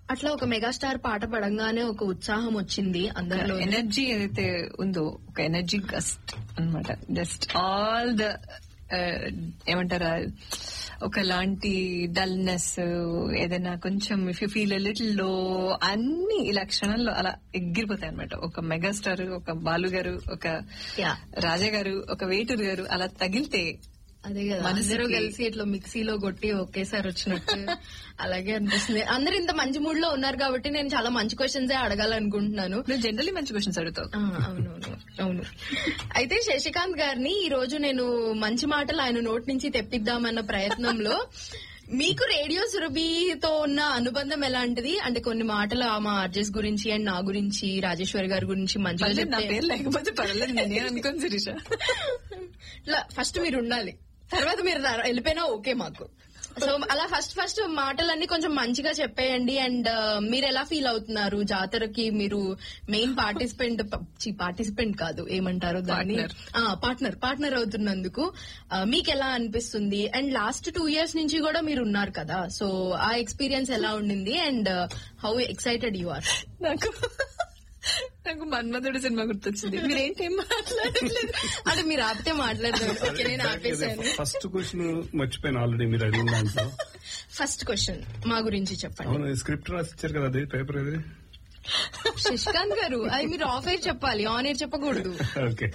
అట్లా ఒక మెగాస్టార్ పాట పడంగానే ఒక ఉత్సాహం వచ్చింది అందరిలో ఎనర్జీ ఏదైతే ఉందో ఒక ఎనర్జీ గస్ట్ అన్నమాట జస్ట్ ఆల్ ద ఏమంటారా ఒకలాంటి డల్నెస్ ఏదైనా కొంచెం ఇఫ్ యూ ఫీల్ లిటిల్ లో అన్ని ఇలా క్షణంలో అలా ఎగిరిపోతాయి అనమాట ఒక మెగాస్టార్ ఒక బాలు గారు ఒక Yeah. రాజా గారు ఒక వేటూరు గారు అలా తగిలితే అదే కదా మనసుకి- అందరూ కలిసి ఇట్లా మిక్సీలో కొట్టి ఒకేసారి వచ్చినట్టు అలాగే అనిపిస్తుంది అందరు ఇంత మంచి మూడ్ లో ఉన్నారు కాబట్టి నేను చాలా మంచి క్వశ్చన్స్ అడగాలనుకుంటున్నాను నువ్వు జనరల్లీ మంచి క్వశ్చన్స్ అడుగుతావు ఆ, అవునవును అవును అయితే శశికాంత్ గారిని ఈ రోజు నేను మంచి మాటలు ఆయన నోటి నుంచి తెప్పిద్దామన్న ప్రయత్నంలో మీకు రేడియో సురభితో ఉన్న అనుబంధం ఎలాంటిది అంటే కొన్ని మాటలు ఆ మా ఆర్జెస్ గురించి అండ్ నా గురించి రాజేశ్వరి గారి గురించి మంచిగా పర్లేదు, నా చెప్తే పేరు లేకపోతే పర్లేదు నేను అనుకోను శిరీష ఇట్లా ఫస్ట్ మీరు ఉండాలి తర్వాత మీరు రా- వెళ్ళిపోయినా ఓకే మాకు సో అలా ఫస్ట్ ఫస్ట్ మాటలన్నీ కొంచెం మంచిగా చెప్పేయండి అండ్ మీరు ఎలా ఫీల్ అవుతున్నారు జాతరకి మీరు మెయిన్ పార్టిసిపెంట్ పార్టిసిపెంట్ కాదు ఏమంటారు దాన్ని Partner. పార్ట్నర్ పార్ట్నర్ అవుతున్నందుకు ఆ, మీకు ఎలా అనిపిస్తుంది అండ్ లాస్ట్ టూ ఇయర్స్ నుంచి కూడా మీరు ఉన్నారు కదా సో ఆ ఎక్స్పీరియన్స్ ఎలా ఉండింది and how excited you are నాకు నాకు మన్మధుడు సినిమా గుర్తొచ్చింది మీరేంటేం మాట్లాడట్లేదు అంటే మీరు ఆపితే మాట్లాడదాం ఓకే నేను ఆపేసాను ఫస్ట్ క్వశ్చన్ మర్చిపోయాను ఆల్రెడీ మీరు అడిగిన దాంట్లో ఫస్ట్ క్వశ్చన్ మా గురించి చెప్పండి అవును స్క్రిప్ట్ రాసి ఇచ్చారు కదా అది పేపర్ అది శశికాంత్ గారు అది మీరు ఆఫ్ ఎయిర్ చెప్పాలి ఆన్ ఎయిర్ చెప్పకూడదు ఓకే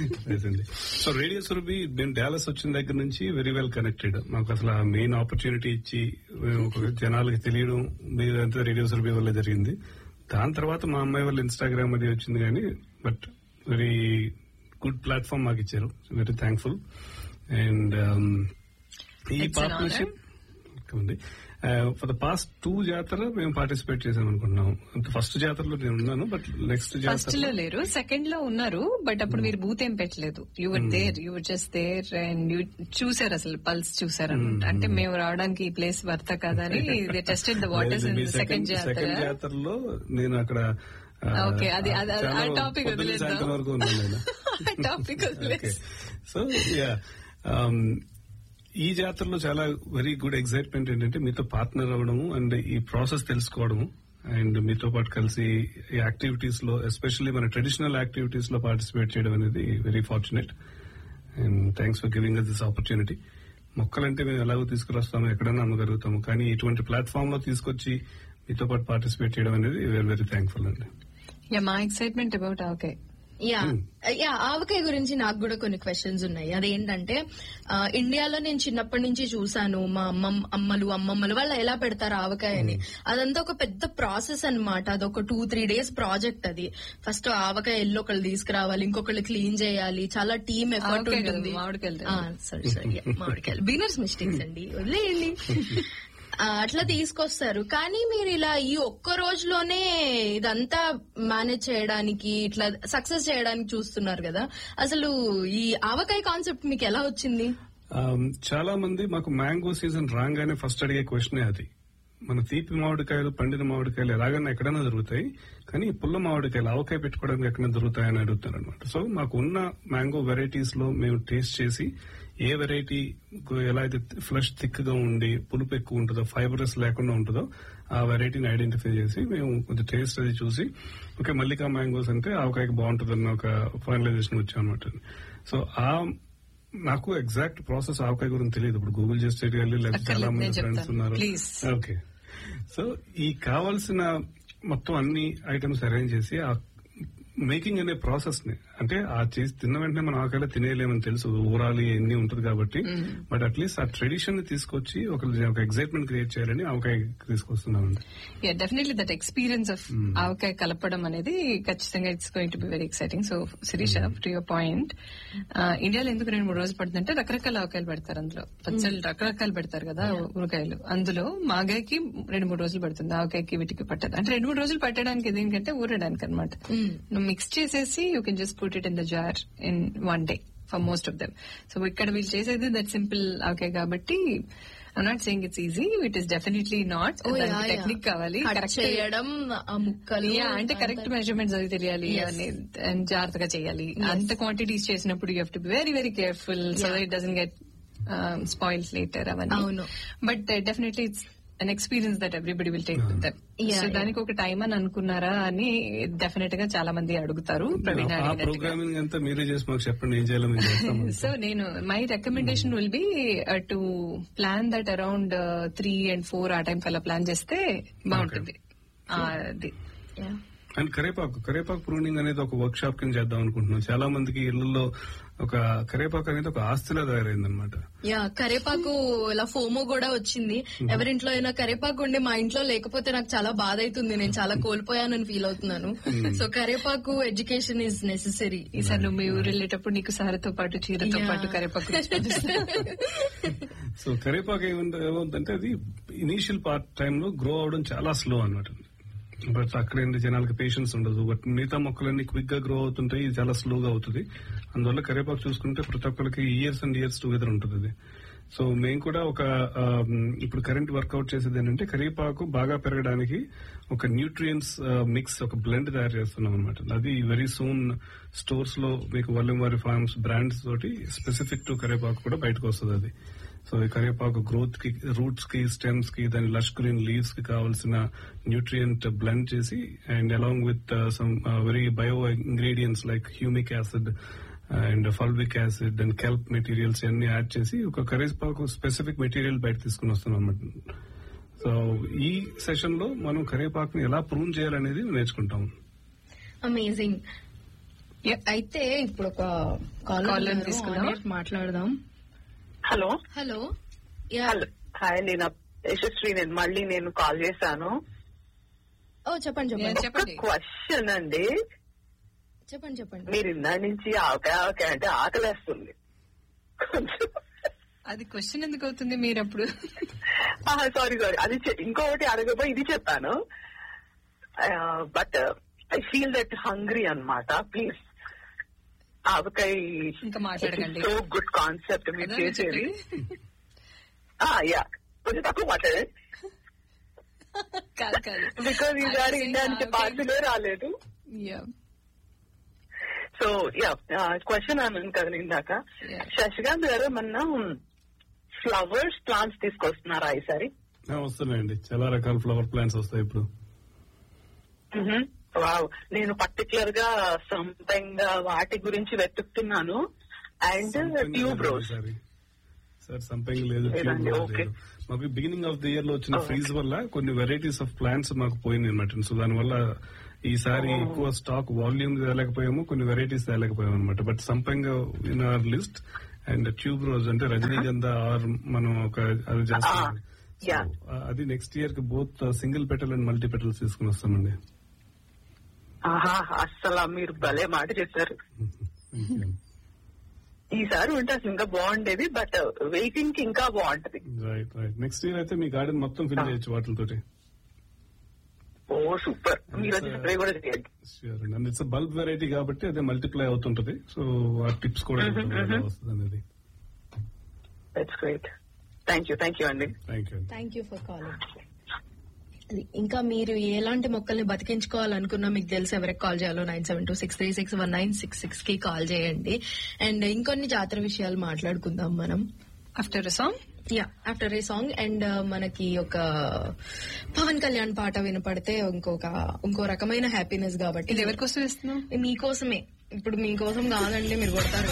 సో రేడియో సురభి మేము డాలస్ వచ్చిన దగ్గర నుంచి వెరీ వెల్ కనెక్టెడ్ మాకు అసలు ఆ మెయిన్ ఆపర్చునిటీ ఇచ్చి ఒక జనాలకి తెలియడం మీరంతా రేడియో సురభి వల్ల జరిగింది దాని తర్వాత మా అమ్మాయి వల్ల ఇన్స్టాగ్రామ్ అది వచ్చింది కానీ బట్ వెరీ గుడ్ ప్లాట్ఫామ్ మాకు ఇచ్చారు వెరీ థ్యాంక్ఫుల్ అండ్ ఈ It's an పార్ట్నర్షిప్ ఉంది for the past two jatara మేము పార్టిసిపేట్ చేసాం అనుకుంటున్నాం ఫస్ట్ జాతరలో నేను ఉన్నాను బట్ నెక్స్ట్ ఫస్ట్ జాతర లో లేరు సెకండ్ లో ఉన్నారు బట్ అప్పుడు మీరు బూత్ ఏం పెట్టలేదు your there your just there and you చూసారు అసలు పల్స్ చూసారు అనమాట అంటే మేము రావడానికి ఈ ప్లేస్ వర్త కదా అని tested the waters in second jatara second జాతరలో నేను అక్కడ ఆ, Okay, అది- అది- అది- ఆ చాలా topic పొద్దున్న వదిలేద్దాం. సాయంత్రం వరకు ఉన్నాను నేను టాపిక్ సో యా ఈ జాతరలో చాలా వెరీ గుడ్ ఎక్సైట్మెంట్ ఏంటంటే మీతో పార్ట్నర్ అవ్వడము అండ్ ఈ ప్రాసెస్ తెలుసుకోవడము అండ్ మీతో పాటు కలిసి ఈ యాక్టివిటీస్ లో ఎస్పెషల్లీ మన ట్రెడిషనల్ యాక్టివిటీస్ లో పార్టిసిపేట్ చేయడం అనేది very fortunate and thanks for giving us this opportunity మొక్కలంటే మేము ఎలాగో తీసుకురస్తాము ఎక్కడైనా అమ్మగలుగుతాము కానీ ఇటువంటి ప్లాట్ఫామ్ లో తీసుకొచ్చి మీతో పాటు పార్టిసిపేట్ చేయడం అనేది వెరీ వెరీ థ్యాంక్ఫుల్ అండి యా మా excitement about okay yeah yeah ఆవకాయ గురించి నాకు కూడా కొన్ని క్వశ్చన్స్ ఉన్నాయి అదేంటంటే ఆ, ఇండియాలో నేను చిన్నప్పటి నుంచి చూసాను మా అమ్మ అమ్మలు అమ్మమ్మలు వాళ్ళు ఎలా పెడతారు ఆవకాయని అదంతా ఒక పెద్ద ప్రాసెస్ అన్నమాట అదొక టూ త్రీ డేస్ ప్రాజెక్ట్ అది ఫస్ట్ ఆవకాయ ఎల్లు ఒకళ్ళు తీసుకురావాలి ఇంకొకళ్ళు క్లీన్ చేయాలి చాలా టీమ్ ఎఫర్ట్ ఆవకాయ కాదు, ఉంటుంది మామిడికాయలు. సారీ సారీ మామిడికాయలు బిగినర్స్ మిస్టేక్స్ అండి వదిలేయండి ఆ, అట్లా తీసుకొస్తారు కానీ మీరు ఇలా ఈ ఒక్క రోజులోనే ఇదంతా మేనేజ్ చేయడానికి ఇట్లా సక్సెస్ చేయడానికి చూస్తున్నారు కదా అసలు ఈ ఆవకాయ కాన్సెప్ట్ మీకు ఎలా వచ్చింది Um, చాలా మంది మాకు మ్యాంగో సీజన్ రాగానే ఫస్ట్ అడిగే క్వశ్చనే అది మన తీపి మామిడికాయలు పండిన మామిడికాయలు ఎలాగైనా ఎక్కడైనా దొరుకుతాయి కానీ ఈ పుల్ల మామిడికాయలు ఆవకాయ పెట్టుకోవడానికి ఎక్కడైనా దొరుకుతాయని అడుగుతారు అనమాట సో మాకు ఉన్న మ్యాంగో వెరైటీస్ లో మేము టేస్ట్ చేసి ఏ వెరైటీ ఎలా అయితే ఫ్లష్ థిక్ గా ఉండి పులుపు ఎక్కువ ఉంటుందో ఫైబరస్ లేకుండా ఉంటుందో ఆ వెరైటీని ఐడెంటిఫై చేసి మేము కొంచెం టేస్ట్ అది చూసి ఓకే మల్లికా మ్యాంగోస్ అంటే ఆవకాయకి బాగుంటుందన్న ఒక ఫైనలైజేషన్ వచ్చాం అనమాట సో ఆ నాకు ఎగ్జాక్ట్ ప్రాసెస్ ఆవకాయ గురించి తెలియదు ఇప్పుడు గూగుల్ చేసి తెలియాలి లేకపోతే అక్కర్లేదు, చాలా మంది నేను ఫ్రెండ్స్ చెప్తాను. ఉన్నారు Please. ఓకే సో ఈ కావాల్సిన మొత్తం అన్ని ఐటమ్స్ అరేంజ్ చేసి ఆ మేకింగ్ అనే ప్రాసెస్ ని అంటే ఆ చేసి తిన్న వెంటనే మనం ఆకలి తినేయలేమని తెలుసు ఊరాలి ఎన్ని ఉంటుంది కాబట్టి బట్ అట్లీస్ట్ ఆ ట్రెడిషన్ ని తీసుకొచ్చి ఒక ఒక ఎగ్జైట్మెంట్ క్రియేట్ చేయాలని ఆవకాయ తీసుకొస్తున్నామండి yeah definitely that experience of ఆవకాయ కలపడం అనేది ఖచ్చితంగా it's going to be very exciting so Shirisha to your point ఇండియాలో ఎందుకు రెండు మూడు రోజులు పడుతుందంటే రకరకాల ఆవకాయలు పెడతారు అందులో పచ్చళ్ళు రకరకాలు పెడతారు కదా ఊరకాయలు అందులో మాగాయకి రెండు మూడు రోజులు పడుతుంది ఆవకాయకి వీటికి పట్టదు అంటే రెండు మూడు రోజులు పట్టడానికి దేనికంటే ఊరడానికి అనమాట నువ్వు మిక్స్ చేసేసి you can just put it in the jar in one day for most of them so ఇక్కడ వీళ్ళు చేసేది దట్ సింపుల్ ఆవకాయ కాబట్టి I'm not saying it's easy it is definitely not Oh, yeah, yeah. Technique కావాలి Cut correct చేయడం ఆ ముక్కలు yeah అంటే కరెక్ట్ మెజర్మెంట్స్ అవి తెలియాలి Yes. అవన్నీ and జాగ్రత్తగా చేయాలి అంత క్వాంటిటీస్ చేసినప్పుడు you have to be very very careful so Yeah. It doesn't get spoils later అవన్నీ అవును. But definitely it's an experience that everybody will take with them Yeah, so yeah. దానికి ఒక time అని అనుకున్నారా అని డెఫినెట్ గా చాలా మంది అడుగుతారు ప్రవీణ్ ఆ అడిగినట్టుగా ప్రోగ్రామింగ్ అంతా మీరే చేసి మాకు చెప్పండి ఏం చేయాలో మేము చేస్తాం సో నేను my recommendation will be to plan that around three and four ఆ టైం కల్లా ప్లాన్ చేస్తే బాగుంటుంది ఆ, అది Yeah. అండ్ కరేపాకు కరేపాకు ప్రూనింగ్ అనేది ఒక వర్క్ షాప్ కింద చేద్దాం అనుకుంటున్నాం చాలా మందికి ఇళ్లలో ఒక కరేపాకు అనేది ఒక ఆస్తిలా తయారైంది అనమాట యా కరేపాకు ఇలా ఫోమో కూడా వచ్చింది ఎవరింట్లో అయినా కరేపాకు ఉండి మా ఇంట్లో లేకపోతే నాకు చాలా బాధ అవుతుంది నేను చాలా కోల్పోయానని ఫీల్ అవుతున్నాను so karepaku education is necessary ఈసారి నువ్వు మీ ఊరు వెళ్ళేటప్పుడు నీకు సారతో పాటు చీరతో Yeah. పాటు కరేపాకు సో కరేపాకు ఏముంది ఏముందంటే అది ఇనీషియల్ పార్ట్ టైంలో గ్రో అవడం చాలా స్లో అనమాట బట్ అక్కడ ఏంటి జనాలకి పేషెన్స్ ఉండదు బట్ మిగతా మొక్కలన్నీ క్విక్ గా గ్రో అవుతుంటాయి ఇది చాలా స్లోగా అవుతుంది అందువల్ల కరేపాకు చూసుకుంటే ప్రతి ఒక్కరికి ఇయర్స్ అండ్ ఇయర్స్ టుగెదర్ ఉంటుంది అది సో మేము కూడా ఒక ఆ, ఇప్పుడు కరెంట్ వర్కౌట్ చేసేది ఏంటంటే కరివేపాకు బాగా పెరగడానికి ఒక న్యూట్రియన్స్ మిక్స్ ఒక బ్లెండ్ తయారు చేస్తున్నాం అనమాట అది వెరీ సూన్ స్టోర్స్ లో మీకు వల్లం వారి ఫార్మ్స్ బ్రాండ్స్ తోటి స్పెసిఫిక్ టు కరివేపాకు కూడా బయటకు వస్తుంది అది సో ఈ కరివేపాకు గ్రోత్ కి రూట్స్ కి స్టెమ్స్ కి దాని లష్ గ్రీన్ లీవ్స్ కి కావాల్సిన న్యూట్రియంట్ బ్లెండ్ చేసి and along with some very bio ingredients like humic acid and fulvic acid and kelp materials అన్ని యాడ్ చేసి ఒక కరివేపాకు స్పెసిఫిక్ మెటీరియల్ బయట తీసుకుని వస్తున్నాం అన్నమాట సో ఈ సెషన్ లో మనం కరివేపాకుని ఎలా ప్రూవ్ చేయాలనేది నేర్చుకుంటాం అమేజింగ్ Yep. అయితే ఇప్పుడు ఒక Caller కాలర్ తీసుకుందాం. మాట్లాడదాం hello hello yeah hello hi నేను యశస్వి నేను మళ్ళీ నేను కాల్ చేశాను ఓ చెప్పండి Yeah, చెప్పండి చెప్పండి క్వశ్చన్ అండి చెప్పండి చెప్పండి మీరు ఇందా నుంచి ఆవకాయ ఆవకాయ అంటే ఆకలేస్తుంది కొంచెం అది క్వశ్చన్ ఎందుకు అవుతుంది మీరు అప్పుడు సారీ సారీ అది చె- ఇంకొకటి అడగబోయి ఇది చెప్పాను but I feel that hungry అన్నమాట ప్లీజ్ ఆవకాయ ఇంకా మాట్లాడకండి. సో గుడ్ కాన్సెప్ట్ మీరు అదే చేసేది చెప్పేది. యా కొంచెం తక్కువ మాట్లాడండి కాదు కాదు బికాజ్ ఈసారి ఇండియా నుంచి పార్టీలే రాలేదు Yeah. సో యా క్వశ్చన్ అన్నాను కదా ఇందాక Yeah. శశికాంత్ గారు మొన్న ఫ్లవర్స్ ప్లాంట్స్ తీసుకొస్తున్నారా ఈసారి ఆ, వస్తున్నాయండి చాలా రకాల ఫ్లవర్ ప్లాంట్స్ వస్తాయి ఇప్పుడు వావ్ నేను పర్టికులర్ గా సంపెంగా వాటి గురించి వెతుకుతున్నాను అండ్ ట్యూబ్ రోజ్ సార్ సంపెంగ్ లేదు లేదండి, ట్యూబ్ రోజ్ ఓకే. లేదు. మాకు బిగినింగ్ ఆఫ్ ది ఇయర్ లో వచ్చిన ఓకే. ఫ్రీజ్ వల్ల కొన్ని వెరైటీస్ ఆఫ్ ప్లాంట్స్ మాకు పోయింది అనమాట సో దానివల్ల ఈసారి ఓ. ఎక్కువ స్టాక్ వాల్యూమ్ తేలేకపోయాము కొన్ని వెరైటీస్ తేలేకపోయాము అనమాట బట్ సంపెంగ్ in our list and tuberose అంటే రజనీగంధ ఆర్ మనం ఒక అది చేస్తాం Ah, yeah. So, ఆ, అది నెక్స్ట్ ఇయర్ కి both single petal and multi petals తీసుకుని వస్తామండి ఆహా అస్సలు మీరు భలే మాట చెప్పారు ఈసారి ఉంటే అసలు ఇంకా బాగుండేది బట్ వెయిటింగ్ కి ఇంకా బాగుంటది రైట్ రైట్ నెక్స్ట్ ఇయర్ అయితే మీ గార్డెన్ మొత్తం ఫిల్ Ah. చేయొచ్చు వాటితోటి ఓ సూపర్ మీరు వచ్చి స్ప్రే కూడా చేయండి sure and it's bulb variety కాబట్టి అదే మల్టిప్లై అవుతుంటది సో ఆ టిప్స్ కూడా Mhm, చెప్తాం ఎలా mhm. వస్తుంది అనేది that's great thank you thank you అండి thank you thank you for calling అది ఇంకా మీరు ఎలాంటి మొక్కల్ని బతికించుకోవాలనుకున్నా మీకు తెలిసి ఎవరికి కాల్ చేయాలో nine seven two six three six one nine six six కి కాల్ చేయండి అండ్ ఇంకొన్ని జాతర విషయాలు మాట్లాడుకుందాం మనం after song yeah after a song and మనకి ఒక పవన్ కళ్యాణ్ పాట వినపడితే ఇంకొక ఇంకో రకమైన హ్యాపీనెస్ కాబట్టి ఇది ఎవరికోసం ఇస్తున్నాం మీకోసమే ఇప్పుడు మీకోసం కాదండి మీరు కొడతారు